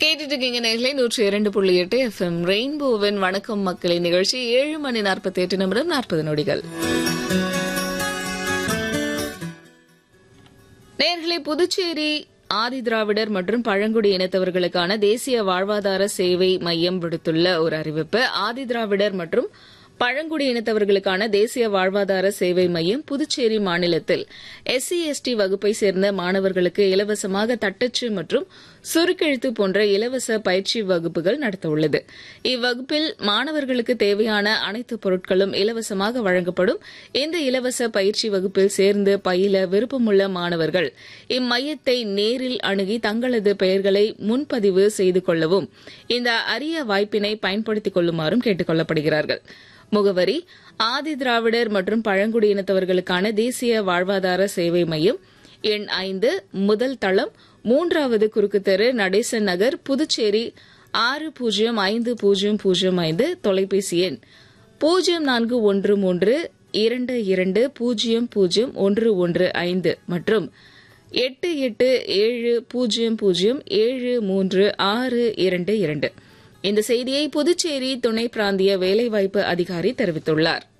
கேட்டுட்டு இருக்கீங்க நேர்களே நூற்றி இரண்டு புள்ளி எட்டு எஃப்எம் ரெயின்போவின் வணக்கம் மக்களின் நிகழ்ச்சி ஏழு மணி நாற்பத்தி எட்டு நிமிடம் நாற்பது நொடிகள் நேர்களே புதுச்சேரி ஆதி திராவிடர் மற்றும் பழங்குடி இனத்தவர்களுக்கான தேசிய வாழ்வாதார சேவை மையம் விடுத்துள்ள ஒரு அறிவிப்பு ஆதி திராவிடர் மற்றும் பழங்குடி இனத்தவர்களுக்கான தேசிய வாழ்வாதார சேவை மையம் புதுச்சேரி மாநிலத்தில் எஸ்சி எஸ்டி வகுப்பை சேர்ந்த மாணவர்களுக்கு இலவசமாக தட்டச்சு மற்றும் சுருக்கெழுத்து போன்ற இலவச பயிற்சி வகுப்புகள் நடத்தவுள்ளது இவ்வகுப்பில் மாணவர்களுக்கு தேவையான அனைத்து பொருட்களும் இலவசமாக வழங்கப்படும் இந்த இலவச பயிற்சி வகுப்பில் சேர்ந்து பயில விருப்பமுள்ள மாணவர்கள் இம்மையத்தை நேரில் அணுகி தங்களது பெயர்களை முன்பதிவு செய்து கொள்ளவும் இந்த அரிய வாய்ப்பினை பயன்படுத்திக் கொள்ளுமாறும் கேட்டுக் கொள்ளப்படுகிறார்கள் முகவரி ஆதி திராவிடர் மற்றும் பழங்குடியினத்தவர்களுக்கான தேசிய வாழ்வாதார சேவை மையம் எண் ஐந்து முதல் தளம் மூன்றாவது குறுக்கு தெரு நடேசன் நகர் புதுச்சேரி ஆறு பூஜ்ஜியம் ஐந்து பூஜ்ஜியம் பூஜ்ஜியம் ஐந்து தொலைபேசி எண் பூஜ்ஜியம் நான்கு ஒன்று மூன்று இரண்டு இரண்டு பூஜ்ஜியம் பூஜ்ஜியம் ஒன்று ஒன்று ஐந்து மற்றும் எட்டு எட்டு ஏழு பூஜ்ஜியம் பூஜ்ஜியம் ஏழு மூன்று ஆறு இரண்டு இரண்டு இந்த செய்தியை புதுச்சேரி துணை பிராந்திய வேலைவாய்ப்பு அதிகாரி தெரிவித்துள்ளார்